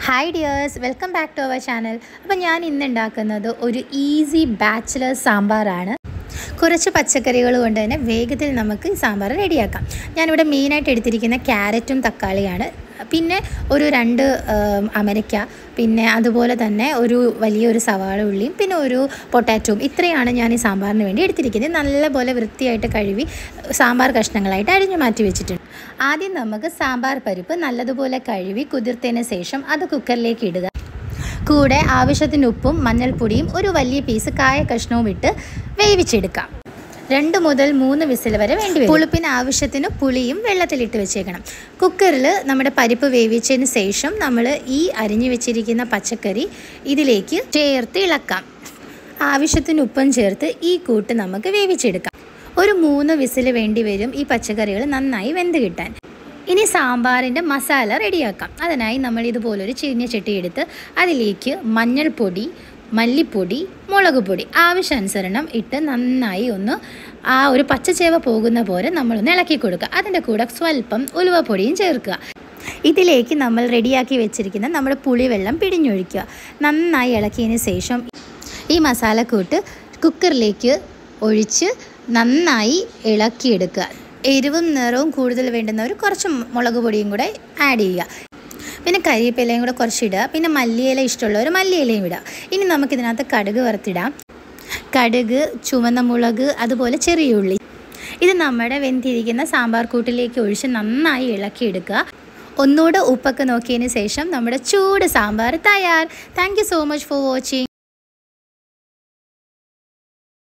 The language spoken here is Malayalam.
hi dears welcome back to our channel അപ്പോൾ ഞാൻ ഇന്ന് ഉണ്ടാക്കുന്നത് ഒരു ഈസി ബാച്ചിലർ സാമ്പാറാണ് കുറച്ച് പച്ചക്കറികൾ കൊണ്ട് തന്നെ വേഗത്തിൽ നമുക്ക് ഈ സാമ്പാർ റെഡിയാക്കാം ഞാനിവിടെ മെയിനായിട്ട് എടുത്തിരിക്കുന്ന ക്യാരറ്റും തക്കാളിയാണ് പിന്നെ ഒരു രണ്ട് ആം, അമരയ്ക്ക പിന്നെ അതുപോലെ തന്നെ ഒരു വലിയൊരു സവാള ഉള്ളിയും പിന്നെ ഒരു പൊട്ടാറ്റോയും ഇത്രയാണ് ഞാൻ ഈ സാമ്പാറിന് വേണ്ടി എടുത്തിരിക്കുന്നത് നല്ലപോലെ വൃത്തിയായിട്ട് കഴുകി സാമ്പാർ കഷ്ണങ്ങളായിട്ട് അരിഞ്ഞു മാറ്റി വെച്ചിട്ടുണ്ട് ആദ്യം നമുക്ക് സാമ്പാർ പരിപ്പ് നല്ലതുപോലെ കഴുകി കുതിർത്തതിന് ശേഷം അത് കുക്കറിലേക്ക് ഇടുക കൂടെ ആവശ്യത്തിന് ഉപ്പും മഞ്ഞൾപ്പൊടിയും ഒരു വലിയ പീസ് കായ കഷ്ണവും ഇട്ട് വേവിച്ചെടുക്കാം രണ്ട് മുതൽ മൂന്ന് വിസിൽ വരെ വേണ്ടി വരും പുളിപ്പിന് ആവശ്യത്തിന് പുളിയും വെള്ളത്തിലിട്ട് വെച്ചേക്കണം കുക്കറിൽ നമ്മുടെ പരിപ്പ് വേവിച്ചതിന് ശേഷം നമ്മൾ ഈ അരിഞ്ഞു വെച്ചിരിക്കുന്ന പച്ചക്കറി ഇതിലേക്ക് ചേർത്ത് ഇളക്കാം ആവശ്യത്തിന് ഉപ്പും ചേർത്ത് ഈ കൂട്ട് നമുക്ക് വേവിച്ചെടുക്കാം ഒരു മൂന്ന് വിസിൽ വേണ്ടി വരും ഈ പച്ചക്കറികൾ നന്നായി വെന്ത് കിട്ടാൻ ഇനി സാമ്പാറിൻ്റെ മസാല റെഡിയാക്കാം അതിനായി നമ്മൾ ഇതുപോലൊരു ചീഞ്ഞ ചട്ടി എടുത്ത് അതിലേക്ക് മഞ്ഞൾപ്പൊടി മല്ലിപ്പൊടി മുളക് പൊടി ആവശ്യാനുസരണം ഇട്ട് നന്നായി ഒന്ന് ആ ഒരു പച്ചച്ചേവ പോകുന്ന പോലെ നമ്മളൊന്ന് ഇളക്കി കൊടുക്കുക അതിൻ്റെ കൂടെ സ്വല്പം ഉലുവപ്പൊടിയും ചേർക്കുക ഇതിലേക്ക് നമ്മൾ റെഡിയാക്കി വെച്ചിരിക്കുന്ന നമ്മുടെ പുളിവെള്ളം പിടിഞ്ഞൊഴിക്കുക നന്നായി ഇളക്കിയതിന് ശേഷം ഈ മസാലക്കൂട്ട് കുക്കറിലേക്ക് ഒഴിച്ച് നന്നായി ഇളക്കിയെടുക്കുക എരിവും നിറവും കൂടുതൽ വേണ്ടുന്നവർ കുറച്ച് മുളക് പൊടിയും കൂടെ ആഡ് ചെയ്യുക പിന്നെ കരിവേപ്പിലയും കൂടെ കുറച്ചിടുക പിന്നെ മല്ലിയില ഇഷ്ടമുള്ളവർ മല്ലിയിലയും ഇടുക ഇനി നമുക്കിതിനകത്ത് കടുക് വറുത്തിടാം കടുക് ചുവന്ന മുളക് അതുപോലെ ചെറിയ ഉള്ളി ഇത് നമ്മുടെ വെന്തിരിക്കുന്ന സാമ്പാർ കൂട്ടിലേക്ക് ഒഴിച്ച് നന്നായി ഇളക്കിയെടുക്കുക ഒന്നുകൂടെ ഉപ്പൊക്കെ നോക്കിയതിന് ശേഷം നമ്മുടെ ചൂട് സാമ്പാർ തയ്യാർ thank you so much for watching